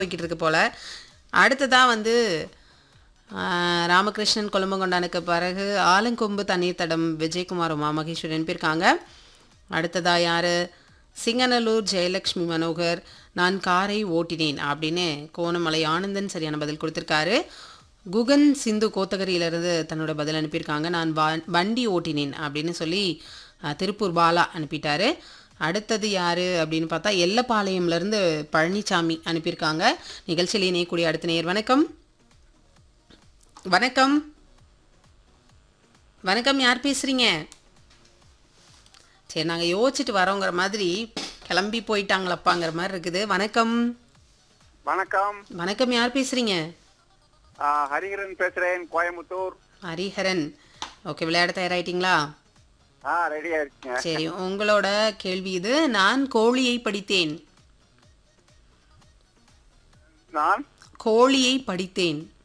போய்கிட்டு இருக்கு போல அடுத்ததா வந்து ஆஹ், ராமகிருஷ்ணன் கொழும்பங்கொண்டானுக்கு பிறகு ஆலங்கொம்பு தண்ணீர் தடம் விஜயகுமார் உமா மகேஸ்வரன் அனுப்பியிருக்காங்க அடுத்ததா யாரு சிங்கநல்லூர் ஜெயலக்ஷ்மி மனோகர் நான் காரை ஓட்டினேன் அப்படின்னு கோணமலை ஆனந்தன் சரியான பதில் கொடுத்திருக்காரு குகன் சிந்து கோத்தகிரியிலிருந்து தன்னோட பதில் அனுப்பியிருக்காங்க நான் வ- வண்டி ஓட்டினேன் அப்படின்னு சொல்லி அஹ், திருப்பூர் பாலா அனுப்பிட்டாரு அடுத்தது யாரு அப்படின்னு பார்த்தா எல்லப்பாளையம்ல இருந்து பழனிசாமி அனுப்பியிருக்காங்க நிகழ்ச்சியில் இணையக்கூடிய அடுத்த நேர் வணக்கம் வணக்கம் வணக்கம் யார் பேசுறீங்க சரி நாங்கள் யோசிச்சுட்டு வரோங்கிற மாதிரி கிளம்பி போயிட்டாங்களப்பாங்கிற மாதிரி இருக்குது வணக்கம் வணக்கம் வணக்கம் யார் பேசுறீங்க ஆ, ஹரிஹரன் பேசுறேன் கோயம்புத்தூர் ஹரிஹரன் ஓகே விளையாட தயாராயிட்டீங்களா ஆ ரெடியா இருக்கீங்க சரி உங்களோட கேள்வி இது நான் கோழியை படித்தேன் நான் கோழியை படித்தேன்